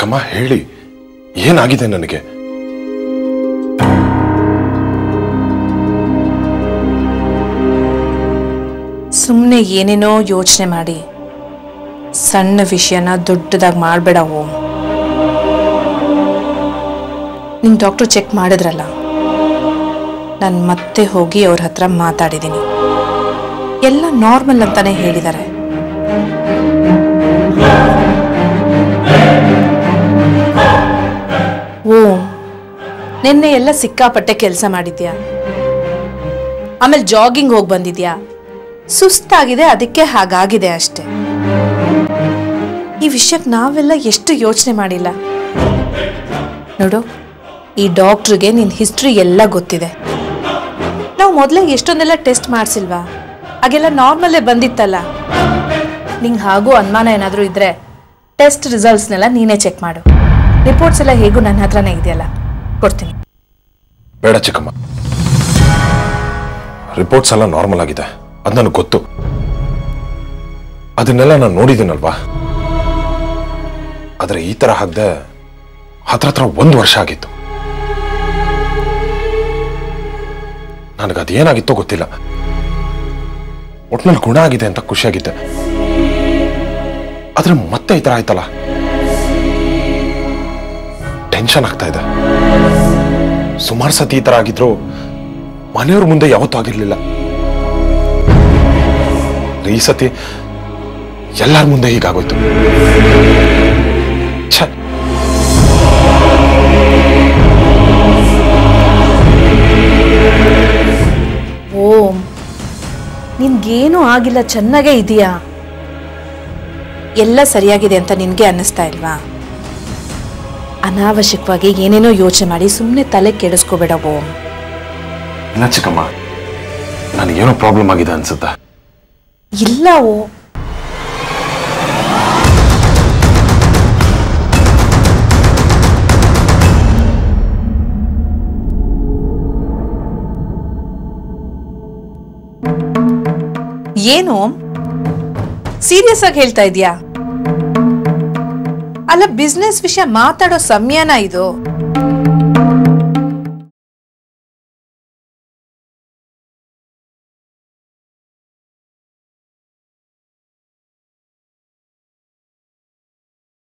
ಚಿಕ್ಕಮ್ಮ ಹೇಳಿ ಏನಾಗಿದೆ ನನಗೆ ಸುಮ್ಮನೆ ಏನೇನೋ ಯೋಚನೆ ಮಾಡಿ ಸಣ್ಣ ವಿಷಯನ ದೊಡ್ಡದಾಗಿ ಮಾಡಬೇಡ ಓಂ ನಿಂಗೆ ಡಾಕ್ಟ್ರು ಚೆಕ್ ಮಾಡಿದ್ರಲ್ಲ ನಾನು ಮತ್ತೆ ಹೋಗಿ ಅವ್ರ ಹತ್ರ ಮಾತಾಡಿದ್ದೀನಿ ಎಲ್ಲ ನಾರ್ಮಲ್ ಅಂತಾನೆ ಹೇಳಿದ್ದಾರೆ ಓಂ ನಿನ್ನೆ ಎಲ್ಲ ಸಿಕ್ಕಾಪಟ್ಟೆ ಕೆಲಸ ಮಾಡಿದ್ಯಾ ಆಮೇಲೆ ಜಾಗಿಂಗ್ ಹೋಗಿ ಬಂದಿದ್ಯಾ ಸುಸ್ತಾಗಿದೆ ಅದಕ್ಕೆ ಹಾಗಾಗಿದೆ ಅಷ್ಟೆ ಈ ವಿಷಯಕ್ಕೆ ನಾವೆಲ್ಲ ಎಷ್ಟು ಯೋಚನೆ ಮಾಡಿಲ್ಲ ನೋಡು ಈ ಡಾಕ್ಟ್ರಿಗೆ ನಿನ್ನ ಹಿಸ್ಟ್ರಿ ಎಲ್ಲ ಗೊತ್ತಿದೆ ನಾವು ಮೊದಲೇ ಎಷ್ಟೊಂದೆಲ್ಲ ಟೆಸ್ಟ್ ಮಾಡಿಸಿಲ್ವಾ ಹಾಗೆಲ್ಲ ನಾರ್ಮಲ್ಲೇ ಬಂದಿತ್ತಲ್ಲ ನಿಂಗೆ ಹಾಗೂ ಅನುಮಾನ ಏನಾದರೂ ಇದ್ರೆ ಟೆಸ್ಟ್ ರಿಸಲ್ಟ್ಸ್ನೆಲ್ಲ ನೀನೇ ಚೆಕ್ ಮಾಡು ರಿಪೋರ್ಟ್ಸ್ ಎಲ್ಲ ಹೇಗೂ ನನ್ನ ಹತ್ರನೇ ಇದೆಯಲ್ಲ ಕೊಡ್ತೀನಿ ಬೇಡ ಚಿಕ್ಕಮ್ಮ ರಿಪೋರ್ಟ್ಸ್ ಎಲ್ಲ ನಾರ್ಮಲ್ ಆಗಿದೆ ಅದು ನನಗೆ ಗೊತ್ತು ಅದನ್ನೆಲ್ಲ ನಾನು ನೋಡಿದ್ದೀನಲ್ವಾ ಆದರೆ ಈ ಥರ ಆಗದೆ ಹತ್ರ ಹತ್ರ ಒಂದು ವರ್ಷ ಆಗಿತ್ತು ನನಗೆ ಅದೇನಾಗಿತ್ತೋ ಗೊತ್ತಿಲ್ಲ ಒಟ್ನಲ್ಲಿ ಗುಣ ಆಗಿದೆ ಅಂತ ಖುಷಿಯಾಗಿದ್ದೆ ಆದ್ರೆ ಮತ್ತೆ ಈ ಥರ ಆಯ್ತಲ್ಲ ಟೆನ್ಷನ್ ಆಗ್ತಾ ಇದೆ ಸುಮಾರು ಸತಿ ಈ ಥರ ಆಗಿದ್ರು ಮನೆಯವ್ರ ಮುಂದೆ ಯಾವತ್ತೂ ಆಗಿರ್ಲಿಲ್ಲ ಈ ಸತಿ ಎಲ್ಲರ ಮುಂದೆ ಹೀಗಾಗೋಯ್ತು ಛೆ ಓಂ ನಿನ್ಗೇನೂ ಆಗಿಲ್ಲ ಚೆನ್ನಾಗೇ ಇದೆಯಾ ಎಲ್ಲ ಸರಿಯಾಗಿದೆ ಅಂತ ನಿನಗೆ ಅನ್ನಿಸ್ತಾ ಇಲ್ವಾ ಅನಾವಶ್ಯಕವಾಗಿ ಏನೇನೋ ಯೋಚನೆ ಮಾಡಿ ಸುಮ್ಮನೆ ತಲೆ ಕೆಡಿಸ್ಕೋಬೇಡ ಓಂ ಇಲ್ಲ ಚಿಕ್ಕಮ್ಮ ನನಗೇನೋ ಪ್ರಾಬ್ಲಮ್ ಆಗಿದೆ ಅನ್ಸುತ್ತೆ ಇಲ್ಲ ಓ ಏನು ಸೀರಿಯಸ್ ಆಗಿ ಹೇಳ್ತಾ ಇದೀಯಾ ಅಲ್ಲ ಬಿಸ್ನೆಸ್ ವಿಷಯ ಮಾತಾಡೋ ಸಮಯನ ಇದು